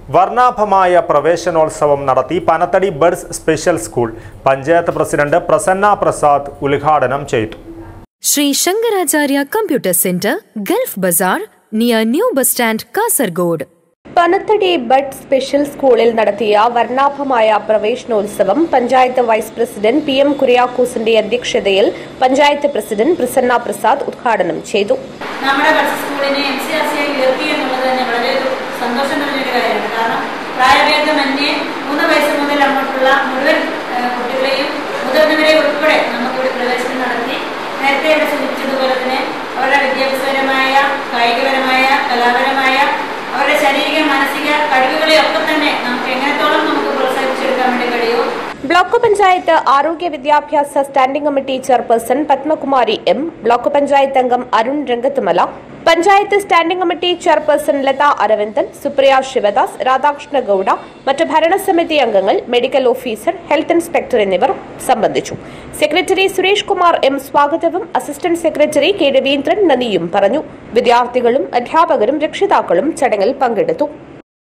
വർണ്ണാഭമായ പ്രവേശനോത്സവം നടത്തി Panathady buds special school panchayat president Prasanna Prasad ഉദ്ഘാടനം ചെയ്തു Sri Shankaracharya Computer Center, Gulf Bazaar, near New Bus Stand, Kasargod. Panathady bud special സ്കൂളിൽ നടത്തിയ വർണ്ണാഭമായ പ്രവേശനോത്സവം panchayat vice president P M കുര്യാക്കോസിന്റെ അധ്യക്ഷതയിൽ പഞ്ചായത്ത് പ്രസിഡന്റ് പ്രസന്ന പ്രസാദ് ഉദ്ഘാടനം ചെയ്തു നമ്മുടെ ബസ് സ്കൂളിനെ എം സി ആർ സി ആയി ഉയർത്തി എന്നുള്ളത് തന്നെ വളരെ ഒരു സന്തോഷം നിറഞ്ഞൊരു കാര്യമാണ് കാരണം പ്രായഭേദമന്യേ മൂന്ന് വയസ്സ് മുതൽ അങ്ങോട്ടുള്ള മുഴുവൻ ഏഹ്, കുട്ടികളെയും മുതിർന്നവരെ ഉൾപ്പെടെ നമുക്കിവിടെ പ്രവേശനം നടത്തി നേരത്തെ ഇവിടെ സൂചിപ്പിച്ചതുപോലെ തന്നെ അവരുടെ വിദ്യാഭ്യാസപരമായ കായികപരമായ കലാപരമായ അവരുടെ ശാരീരിക മാനസിക കഴിവുകളെയൊക്കെ തന്നെ നമുക്ക് എങ്ങനത്തോളം നമുക്ക് പ്രോത്സാഹിപ്പിച്ചെടുക്കാൻ വേണ്ടി കഴിയുമോ ബ്ലോക്ക് പഞ്ചായത്ത് ആരോഗ്യ വിദ്യാഭ്യാസ standing committee chairperson Padmakumari M block panchayat അംഗം Arun Rangathumala panchayat standing committee chairperson Latha Aravindan Supriya Sivadas Radhakrishna Gowda മറ്റ് ഭരണസമിതി അംഗങ്ങൾ മെഡിക്കൽ ഓഫീസർ ഹെൽത്ത് ഇൻസ്പെക്ടർ എന്നിവർ സംബന്ധിച്ചു സെക്രട്ടറി സുരേഷ് കുമാർ എം സ്വാഗതവും അസിസ്റ്റന്റ് സെക്രട്ടറി കെ രവീന്ദ്രൻ നന്ദിയും പറഞ്ഞു വിദ്യാർത്ഥികളും അധ്യാപകരും രക്ഷിതാക്കളും ചടങ്ങിൽ പങ്കെടുത്തു